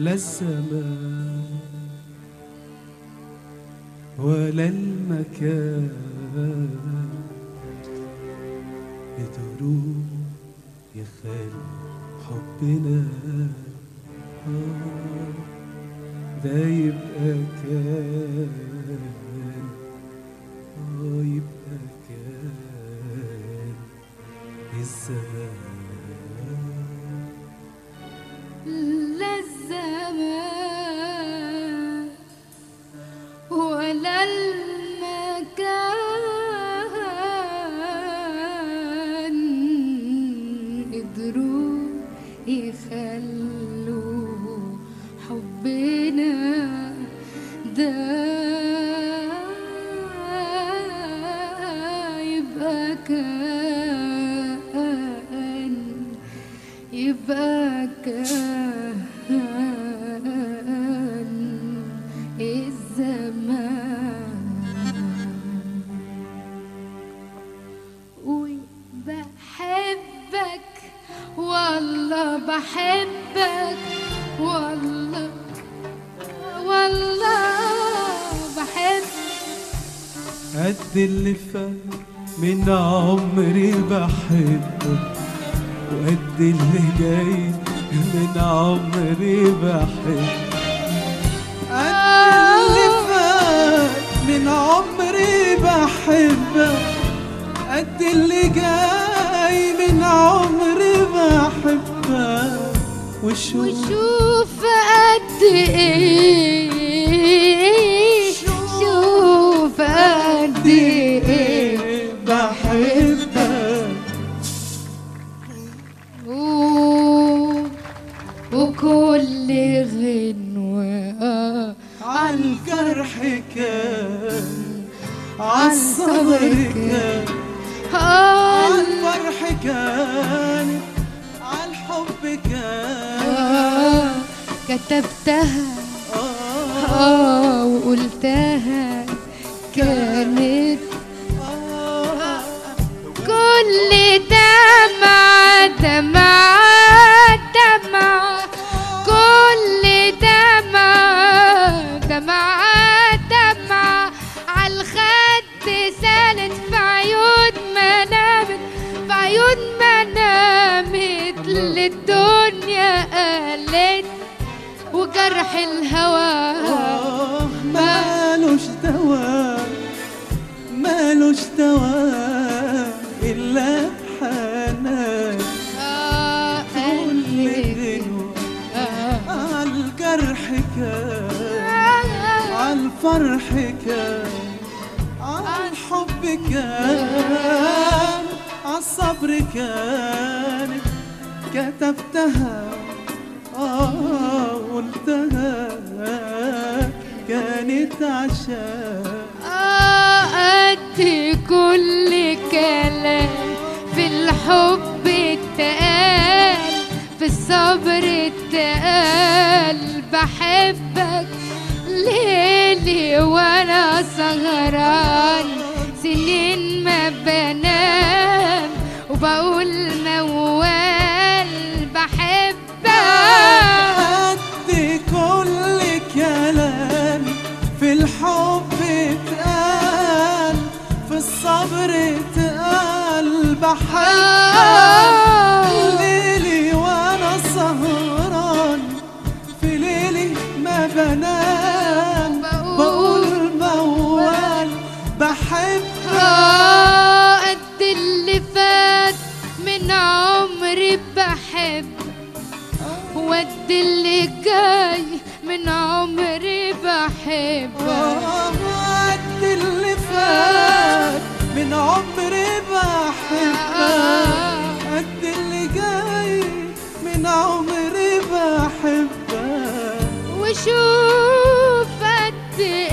لا الزمان ولا المكان قدروا يخلوا حبنا آه، ده يبقى كان آه، يبقى كان الزمان لا الزمان ولا المكان قدروا يخلوا حبنا ده يبقى كان يبقى كان الزمان وبحبك والله بحبك والله والله بحبك قد اللي فات من عمري بحبك وقد اللي جاي من عمري بحبك قد اللي فات من عمري بحبك قد اللي جاي من عمري بحبك وشوف وشوف قد ايه شوف قد ايه بحبك و- وكل غنوة عالجرح كان عالصبر كان آه عالفرح كان عالحب كان آه كتبتها آه آه وقلتها كانت آه كل دمعة دمعة دمعة كل دمعة دمعة دمعة عالخد سالت في عيون ما نامت في عيون ما نامت للدنيا قالت وجرح الهوى آه مالوش دواء مالوش دواء إلا حنان آه كل قلبي غنوة آه عالجرح كان عالفرح كان عالحب كان عالصبر كان كتبتها آه قلتها كانت عشان آه قد كل كلام في الحب اتقال في الصبر اتقال بحبك ليلي وانا سهران سنين ما بنام وبقول موال بحبك قد كل كلام في الحب اتقال في الصبر اتقال بحبك آه. ليلي وانا سهران في ليلي ما بنام بقول- بقول موال بحبك آه قد اللي فات من عمري بحب وقد اللي جاي من عمري بحب آه، قد اللي فات من عمري بحبك قد اللي جاي من عمري بحبك وشوف قد